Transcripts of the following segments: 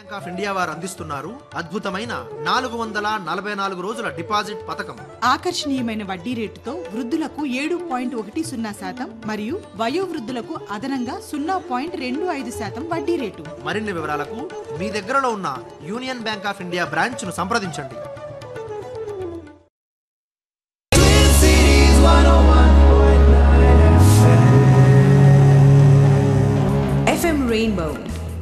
Bank of India వారు అందిస్తున్నారు అద్భుతమైన నాలుగు వందల నలభై నాలుగు రోజుల డిపాజిట్ పథకం ఆకర్షణీయమైన వడ్డీ రేటుతో వృద్ధులకు ఏడు పాయింట్ ఒకటి సున్నా శాతం మరియు వయోవృద్ధులకు అదనంగా సున్నా పాయింట్ రెండు ఐదు శాతం వడ్డీ రేటు మరిన్ని వివరాలకు మీ దగ్గరలో ఉన్న Union Bank of India branch ను సంప్రదించండి FM Rainbow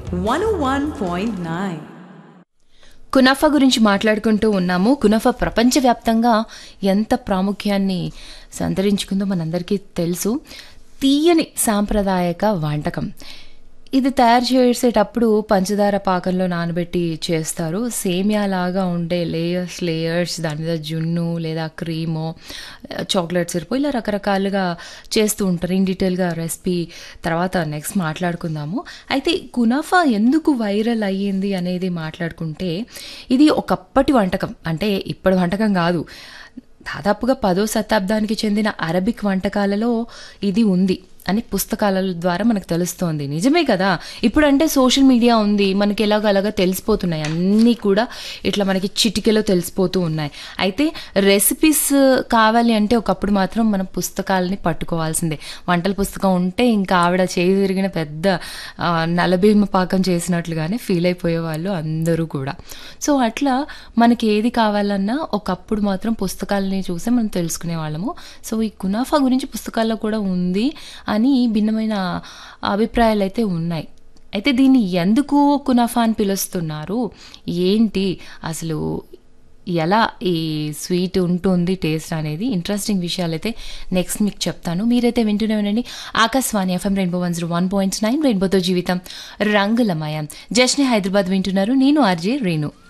101.9. కునాఫా గురించి మాట్లాడుకుంటూ ఉన్నాము కునాఫా ప్రపంచవ్యాప్తంగా ఎంత ప్రాముఖ్యాన్ని సంతరించుకుందో మనందరికీ తెలుసు తీయని సాంప్రదాయక వంటకం ఇది తయారు చేసేటప్పుడు పంచదార పాకంలో నానబెట్టి చేస్తారు సేమియా లాగా ఉండే లేయర్స్ లేయర్స్ దాని మీద జున్ను లేదా క్రీమో చాక్లెట్ సిరపు ఇలా రకరకాలుగా చేస్తూ ఉంటారు ఇన్ డీటెయిల్గా రెసిపీ తర్వాత నెక్స్ట్ మాట్లాడుకుందాము అయితే కునాఫా ఎందుకు వైరల్ అయ్యింది అనేది మాట్లాడుకుంటే ఇది ఒకప్పటి వంటకం అంటే ఇప్పటి వంటకం కాదు దాదాపుగా పదో శతాబ్దానికి చెందిన అరబిక్ వంటకాలలో ఇది ఉంది అని పుస్తకాల ద్వారా మనకు తెలుస్తోంది నిజమే కదా ఇప్పుడంటే సోషల్ మీడియా ఉంది మనకి ఎలాగలాగా తెలిసిపోతున్నాయి అన్నీ కూడా ఇట్లా మనకి చిటికెలో తెలిసిపోతూ ఉన్నాయి అయితే రెసిపీస్ కావాలి అంటే ఒకప్పుడు మాత్రం మనం పుస్తకాలని పట్టుకోవాల్సిందే వంటల పుస్తకం ఉంటే ఇంకా ఆవిడ చేయి తిరిగిన పెద్ద ఆ, నలభీమ పాకం చేసినట్లుగానే ఫీల్ అయిపోయే వాళ్ళు అందరూ కూడా సో అట్లా మనకి ఏది కావాలన్నా ఒకప్పుడు మాత్రం పుస్తకాలని చూసే మనం తెలుసుకునే వాళ్ళము సో ఈ కునాఫా గురించి పుస్తకాల్లో కూడా ఉంది అని భిన్నమైన అభిప్రాయాలు అయితే ఉన్నాయి అయితే దీన్ని ఎందుకు కునాఫా అని పిలుస్తున్నారు ఏంటి అసలు ఎలా ఈ స్వీట్ ఉంటుంది టేస్ట్ అనేది ఇంట్రెస్టింగ్ విషయాలు అయితే నెక్స్ట్ మీకు చెప్తాను మీరైతే వింటూనే ఉండండి Akashvani FM rainbow one zero one point nine రెయిన్బోతో జీవితం రంగులమయం జస్ని హైదరాబాద్ వింటున్నారు నేను ఆర్జే రేణు